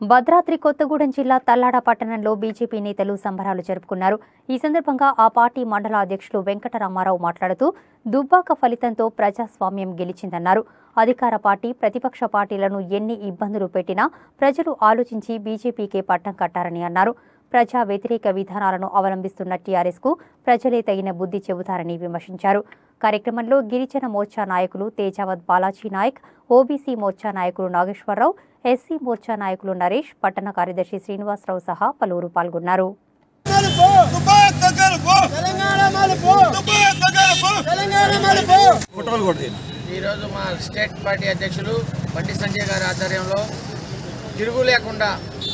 భద్రాద్రి కొత్తగూడెం జిల్లా తల్లాడ పట్టణంలో బీజేపీ నేతలు సంబరాలు జరుపుకున్నారు ఈ సందర్భంగా ఆ పార్టీ మండల అధ్యక్షులు వెంకటరామారావు మాట్లాడుతూ దుబ్బాక ఫలితంతో ప్రజాస్వామ్యం గెలిచిందన్నారు అధికార పార్టీ ప్రతిపక్ష పార్టీలను ఎన్ని ఇబ్బందులు పెట్టినా ప్రజలు ఆలోచించి బీజేపీకే పట్టం కట్టారని అన్నారు ప్రజా వ్యతిరేక విధానాలను అవలంబిస్తున్న టీఆర్ఎస్కు ప్రజలే తగిన బుద్ధి చెబుతారని విమర్శించారు కార్యక్రమంలో గిరిజన మోర్చా నాయకులు తేజావత్ బాలాజీ నాయక్ ఓబీసీ మోర్చా నాయకులు నాగేశ్వరరావు ఎస్సీ మోర్చా నాయకులు నరేష్ పట్టణ కార్యదర్శి శ్రీనివాసరావు సహా పలువురు పాల్గొన్నారు మలుపు దుబాయ్ తగ్గలుపు తెలంగాణ మలుపు దుబాయ్ తగ్గలుపు తెలంగాణ మలుపు ఫోటోలు కొడుతుంది ఈరోజు మా స్టేట్ పార్టీ అధ్యక్షులు బండి సంజయ్ గారి ఆధ్వర్యంలో తిరుగు లేకుండా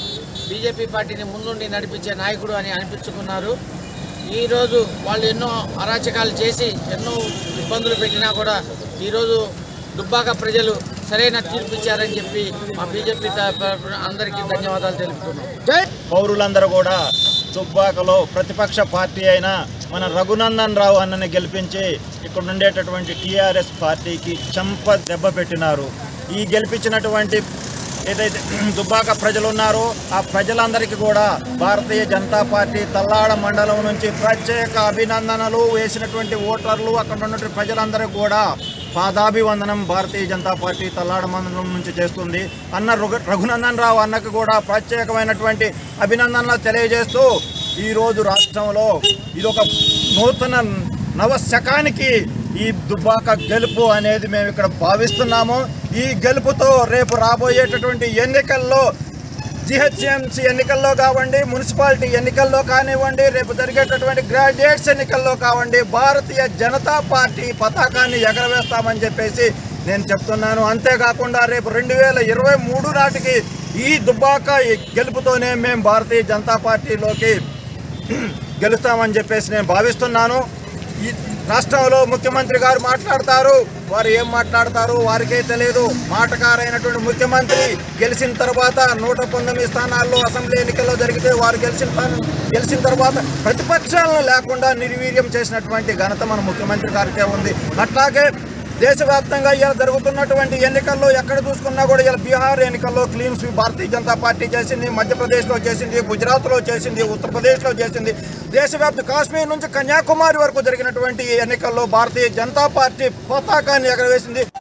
బీజేపీ పార్టీని ముందుండి నడిపించే నాయకుడు అని అనిపించుకున్నారు ఈరోజు వాళ్ళు ఎన్నో అరాచకాలు చేసి ఎన్నో ఇబ్బందులు పెట్టినా కూడా ఈరోజు దుబ్బాక ప్రజలు సరైన తీర్పు ఇచ్చారని చెప్పి మా బీజేపీ తరపున అందరికీ ధన్యవాదాలు తెలుపుతున్నాం పౌరులందరూ కూడా దుబ్బాకలో ప్రతిపక్ష పార్టీ అయిన మన రఘునందన్ రావు అన్నని గెలిపించి ఇక్కడ ఉండేటటువంటి టీఆర్ఎస్ పార్టీకి చంప దెబ్బ పెట్టినారు ఈ గెలిపించినటువంటి ఏదైతే దుబ్బాక ప్రజలు ఉన్నారో ఆ ప్రజలందరికీ కూడా భారతీయ జనతా పార్టీ తల్లాడ మండలం నుంచి ప్రత్యేక అభినందనలు వేసినటువంటి ఓటర్లు అక్కడ ఉన్నటువంటి ప్రజలందరికీ కూడా పాదాభివందనం భారతీయ జనతా పార్టీ తల్లాడ మండలం నుంచి చేస్తుంది అన్న రఘు రఘునందన్ రావు అన్నకు కూడా ప్రత్యేకమైనటువంటి అభినందనలు తెలియజేస్తూ ఈరోజు రాష్ట్రంలో ఇదొక నూతన నవశకానికి ఈ దుబ్బాక గెలుపు అనేది మేము ఇక్కడ భావిస్తున్నాము ఈ గెలుపుతో రేపు రాబోయేటటువంటి ఎన్నికల్లో జిహెచ్ఎంసీ ఎన్నికల్లో కావండి మున్సిపాలిటీ ఎన్నికల్లో కానివ్వండి రేపు జరిగేటటువంటి గ్రాడ్యుయేట్స్ ఎన్నికల్లో కావండి భారతీయ జనతా పార్టీ పతాకాన్ని ఎగరవేస్తామని చెప్పేసి నేను చెప్తున్నాను అంతేకాకుండా రేపు రెండు వేల ఇరవై మూడు నాటికి ఈ దుబ్బాక ఈ గెలుపుతోనే మేము భారతీయ జనతా పార్టీలోకి గెలుస్తామని చెప్పేసి నేను భావిస్తున్నాను ఈ రాష్ట్రంలో ముఖ్యమంత్రి గారు మాట్లాడతారు వారు ఏం మాట్లాడతారు వారికే తెలియదు మాటకారైనటువంటి ముఖ్యమంత్రి గెలిచిన తర్వాత నూట పంతొమ్మిది స్థానాల్లో అసెంబ్లీ ఎన్నికల్లో జరిగితే వారు గెలిచిన స్థానం- గెలిచిన తర్వాత ప్రతిపక్షాలను లేకుండా నిర్వీర్యం చేసినటువంటి ఘనత మన ముఖ్యమంత్రి గారికే ఉంది అట్లాగే దేశవ్యాప్తంగా ఇలా జరుగుతున్నటువంటి ఎన్నికల్లో ఎక్కడ చూసుకున్నా కూడా ఇలా బీహార్ ఎన్నికల్లో క్లీన్ స్వీప్ భారతీయ జనతా పార్టీ చేసింది మధ్యప్రదేశ్లో చేసింది గుజరాత్లో చేసింది ఉత్తరప్రదేశ్లో చేసింది దేశవ్యాప్త కాశ్మీర్ నుంచి కన్యాకుమారి వరకు జరిగినటువంటి ఈ ఎన్నికల్లో భారతీయ జనతా పార్టీ పతాకాన్ని ఎగరవేసింది